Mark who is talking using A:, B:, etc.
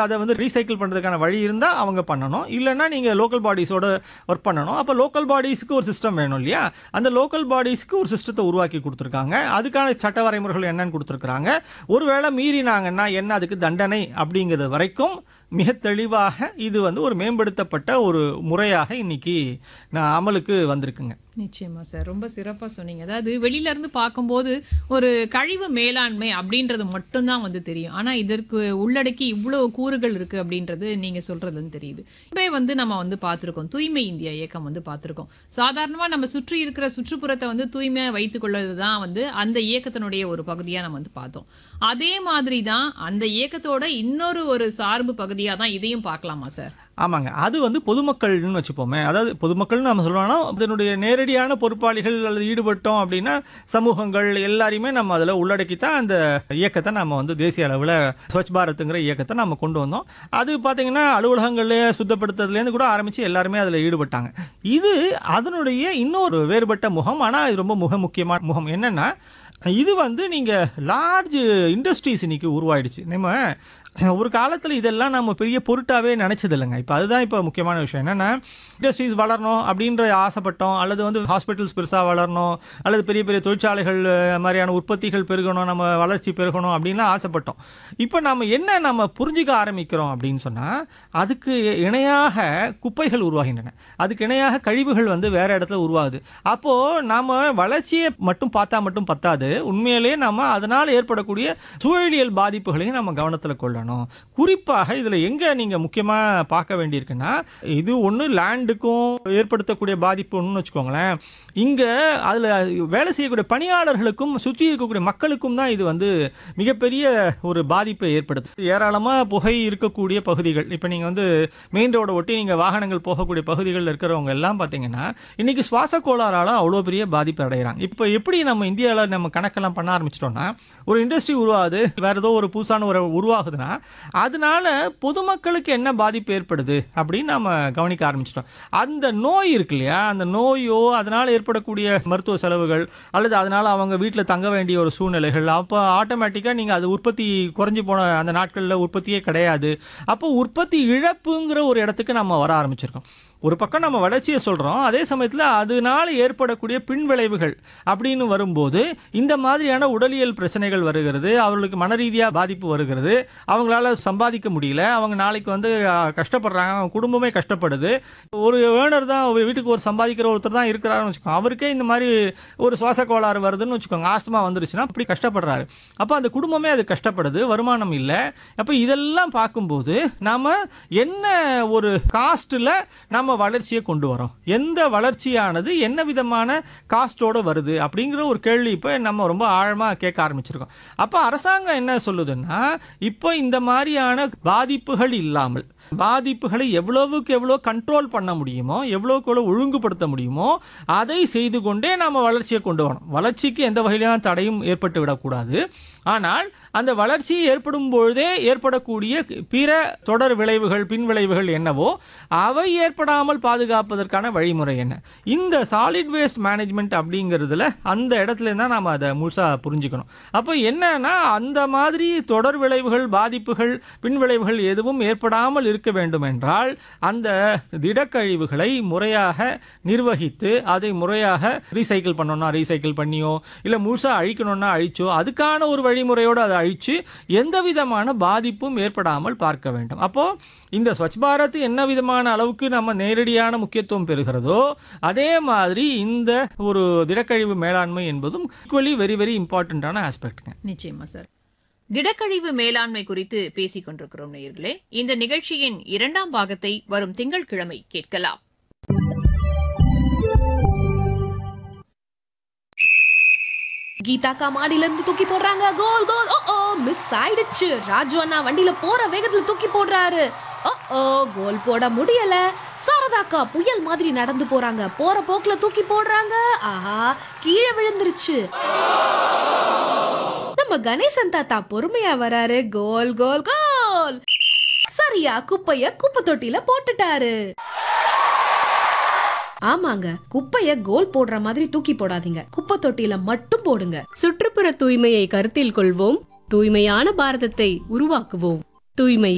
A: அதை வந்து ரீசைக்கிள் பண்ணுறதுக்கான வழி இருந்தால் அவங்க பண்ணணும் இல்லைன்னா நீங்கள் லோக்கல் பாடிஸோட ஒர்க் பண்ணணும் அப்போ லோக்கல் பாடிஸ்க்கு ஒரு சிஸ்டம் வேணும் இல்லையா அந்த லோக்கல் பாடிஸ்க்கு ஒரு சிஸ்டத்தை உருவாக்கி கொடுத்துருக்காங்க அதுக்கான சட்ட வரைமுறைகள் என்னன்னு கொடுத்துருக்குறாங்க ஒருவேளை மீறினாங்கன்னா என்ன அதுக்கு தண்டனை அப்படிங்கிறது வரைக்கும் மிக தெளிவாக இது வந்து ஒரு மேம்படுத்தப்பட்ட ஒரு முறையாக இன்னைக்கு நான் அமலுக்கு வந்திருக்குங்க
B: நிச்சயமா சார் ரொம்ப சிறப்பா சொன்னீங்க அதாவது வெளியில இருந்து பார்க்கும்போது ஒரு கழிவு மேலாண்மை அப்படின்றது மட்டும்தான் வந்து தெரியும் ஆனா இதற்கு உள்ளடக்கி இவ்வளவு கூறுகள் இருக்கு அப்படின்றது நீங்க சொல்றதுன்னு தெரியுது இப்போ வந்து நம்ம வந்து பார்த்திருக்கோம் தூய்மை இந்தியா இயக்கம் வந்து பார்த்திருக்கோம் சாதாரணமா நம்ம சுற்றி இருக்கிற சுற்றுப்புறத்தை வந்து தூய்மையா வைத்துக் கொள்வது தான் வந்து அந்த இயக்கத்தினுடைய ஒரு பகுதியா நம்ம வந்து பார்த்தோம் அதே மாதிரி தான் அந்த இயக்கத்தோட இன்னொரு ஒரு சார்பு பகுதியா தான் இதையும் பார்க்கலாமா சார்
A: ஆமாங்க அது வந்து பொதுமக்கள்னு வச்சுப்போமே அதாவது பொதுமக்கள்னு நம்ம சொல்லணும்னா அதனுடைய நேரடியான பொறுப்பாளிகள் அல்லது ஈடுபட்டோம் அப்படின்னா சமூகங்கள் எல்லாரையுமே நம்ம அதில் உள்ளடக்கி தான் அந்த இயக்கத்தை நம்ம வந்து தேசிய அளவில் ஸ்வச் பாரத்துங்கிற இயக்கத்தை நம்ம கொண்டு வந்தோம் அது பார்த்தீங்கன்னா அலுவலகங்களே சுத்தப்படுத்துறதுலேருந்து கூட ஆரம்பித்து எல்லாருமே அதில் ஈடுபட்டாங்க இது அதனுடைய இன்னொரு வேறுபட்ட முகம் ஆனால் இது ரொம்ப முக முக்கியமான முகம் என்னென்னா இது வந்து நீங்கள் லார்ஜ் இண்டஸ்ட்ரீஸ் இன்னைக்கு உருவாயிடுச்சு நம்ம ஒரு காலத்தில் இதெல்லாம் நம்ம பெரிய பொருட்டாவே நினச்சது இல்லைங்க இப்போ அதுதான் இப்போ முக்கியமான விஷயம் என்னென்னா இண்டஸ்ட்ரீஸ் வளரணும் அப்படின்ற ஆசைப்பட்டோம் அல்லது வந்து ஹாஸ்பிட்டல்ஸ் பெருசாக வளரணும் அல்லது பெரிய பெரிய தொழிற்சாலைகள் அஹ், மாதிரியான உற்பத்திகள் பெருகணும் நம்ம வளர்ச்சி பெருகணும் அப்படின்லாம் ஆசைப்பட்டோம் இப்போ நம்ம என்ன நம்ம புரிஞ்சிக்க ஆரம்பிக்கிறோம் அப்படின்னு சொன்னால் அதுக்கு இணையாக குப்பைகள் உருவாகின்றன அதுக்கு இணையாக கழிவுகள் வந்து வேற இடத்துல உருவாகுது அப்போது நாம் வளர்ச்சியை மட்டும் பார்த்தா மட்டும் பத்தாது உண்மையிலேயே நம்ம அதனால் ஏற்படக்கூடிய சூழலியல் பாதிப்புகளையும் நம்ம கவனத்தில் கொள்ளணும் குறிப்பாக இதில் எங்கே நீங்கள் முக்கியமாக பார்க்க வேண்டியிருக்குன்னா இது ஒன்று லேண்டுக்கும் ஏற்படுத்தக்கூடிய பாதிப்பு ஒன்றுன்னு வச்சுக்கோங்களேன் இங்கே அதில் வேலை செய்யக்கூடிய பணியாளர்களுக்கும் சுற்றி இருக்கக்கூடிய மக்களுக்கும் தான் இது வந்து மிகப்பெரிய ஒரு பாதிப்பை ஏற்படுத்து ஏராளமாக புகை இருக்கக்கூடிய பகுதிகள் இப்போ நீங்கள் வந்து மெயின் ரோடை ஒட்டி நீங்கள் வாகனங்கள் போகக்கூடிய பகுதிகளில் இருக்கிறவங்க எல்லாம் பார்த்தீங்கன்னா இன்னைக்கு சுவாச கோளாறால அவ்வளோ பெரிய பாதிப்பு அடைகிறாங்க இப்போ எப்படி நம்ம இந்தியாவில் நம்ம கணக்கெல்லாம் பண்ண ஆரம்பிச்சிட்டோம்னா ஒரு இண்டஸ்ட்ரி உருவாகுது வேற ஏதோ ஒரு புதுசான ஒரு உருவாகுதுன்னா அதனால பொதுமக்களுக்கு என்ன பாதிப்பு ஏற்படுது அப்படின்னு நம்ம கவனிக்க ஆரம்பிச்சிட்டோம் அந்த நோய் இருக்கு இல்லையா அந்த நோயோ அதனால் ஏற்படக்கூடிய மருத்துவ செலவுகள் அல்லது அதனால் அவங்க வீட்டில் தங்க வேண்டிய ஒரு சூழ்நிலைகள் அப்போ ஆட்டோமேட்டிக்காக நீங்கள் அது உற்பத்தி குறைஞ்சு போன அந்த நாட்களில் உற்பத்தியே கிடையாது அப்போ உற்பத்தி இழப்புங்கிற ஒரு இடத்துக்கு நம்ம வர ஆரம்பிச்சிருக்கோம் ஒரு பக்கம் நம்ம வளர்ச்சியை சொல்கிறோம் அதே சமயத்தில் அதனால் ஏற்படக்கூடிய பின்விளைவுகள் அப்படின்னு வரும்போது இந்த மாதிரியான உடலியல் பிரச்சனைகள் வருகிறது அவர்களுக்கு மன ரீதியாக பாதிப்பு வருகிறது அவங்களால சம்பாதிக்க முடியல அவங்க நாளைக்கு வந்து அஹ், கஷ்டப்படுறாங்க அவங்க குடும்பமே கஷ்டப்படுது ஒரு ஏர்னர் தான் ஒரு வீட்டுக்கு ஒரு சம்பாதிக்கிற ஒருத்தர் தான் இருக்கிறாருன்னு வச்சுக்கோங்க அவருக்கே இந்த மாதிரி ஒரு சுவாச கோளாறு வருதுன்னு வச்சுக்கோங்க ஆஸ்துமா வந்துருச்சுன்னா அப்படி கஷ்டப்படுறாரு அப்போ அந்த குடும்பமே அது கஷ்டப்படுது வருமானம் இல்லை அப்போ இதெல்லாம் பார்க்கும்போது நாம் என்ன ஒரு காஸ்ட்டில் நம்ம வளர்ச்சியை கொண்டு வரோம் எந்த வளர்ச்சியானது என்ன விதமான காஸ்ட்டோட வருது அப்படிங்கிற ஒரு கேள்வி இப்போ நம்ம ரொம்ப ஆழமாக கேட்க ஆரம்பிச்சிருக்கோம் அப்போ அரசாங்கம் என்ன சொல்லுதுன்னா இப்போ இந்த மாதிரியான பாதிப்புகள் இல்லாமல் பாதிப்புகளை எவ்வளவுக்கு எவ்வளோ கண்ட்ரோல் பண்ண முடியுமோ எவ்வளோக்கு எவ்வளோ ஒழுங்குபடுத்த முடியுமோ அதை செய்து கொண்டே நாம் வளர்ச்சியை கொண்டு வரணும் வளர்ச்சிக்கு எந்த வகையிலான தடையும் ஏற்பட்டு விடக்கூடாது ஆனால் அந்த வளர்ச்சி ஏற்படும் பொழுதே ஏற்படக்கூடிய பிற தொடர் விளைவுகள் பின் விளைவுகள் என்னவோ அவை ஏற்படாமல் பாதுகாப்பதற்கான வழிமுறை என்ன இந்த சாலிட் வேஸ்ட் மேனேஜ்மெண்ட் அப்படிங்கிறதுல அந்த இடத்துல தான் நாம் அதை முழுசாக புரிஞ்சுக்கணும் அப்போ என்னன்னா அந்த மாதிரி தொடர் விளைவுகள் பாதிப்புகள் பின் விளைவுகள் எதுவும் ஏற்படாமல் இருக்க வேண்டும் என்றால் அந்த திடக்கழிவுகளை முறையாக நிர்வகித்து அதை முறையாக ரீசைக்கிள் பண்ணணும்னா ரீசைக்கிள் பண்ணியோ இல்லை முழுசாக அழிக்கணும்னா அழிச்சோ அதுக்கான ஒரு வழிமுறையோடு அதை அழித்து எந்த விதமான பாதிப்பும் ஏற்படாமல் பார்க்க வேண்டும் அப்போ இந்த ஸ்வச் பாரத் என்ன விதமான அளவுக்கு நம்ம நேரடியான முக்கியத்துவம் பெறுகிறதோ அதே மாதிரி இந்த ஒரு திடக்கழிவு மேலாண்மை என்பதும் ஈக்குவலி வெரி வெரி இம்பார்ட்டண்ட்டான ஆஸ்பெக்ட்ங்க
B: நிச்சயமா சார் திடக்கழிவு மேலாண்மை குறித்து பேசிக் கொண்டிருக்கிறோம் நேயர்களே இந்த நிகழ்ச்சியின் இரண்டாம் பாகத்தை வரும் திங்கட்கிழமை கேட்கலாம்
C: கீதா அக்கா மாடியில இருந்து தூக்கி போடுறாங்க கோல் கோல் ஓ ஓ மிஸ் ஆயிடுச்சு ராஜு அண்ணா வண்டியில போற வேகத்துல தூக்கி போடுறாரு ஓ ஓ கோல் போட முடியல சாரதா அக்கா புயல் மாதிரி நடந்து போறாங்க போற போக்குல தூக்கி போடுறாங்க ஆஹா கீழே விழுந்துருச்சு நம்ம கணேசன் தாத்தா பொறுமையா வராரு கோல் கோல் கோல் சரியா குப்பைய குப்பை தொட்டில போட்டுட்டாரு ஆமாங்க குப்பைய கோல் போடுற மாதிரி தூக்கி போடாதீங்க குப்பை தொட்டில மட்டும் போடுங்க
D: சுற்றுப்புற தூய்மையை கருத்தில் கொள்வோம் தூய்மையான பாரதத்தை உருவாக்குவோம் தூய்மை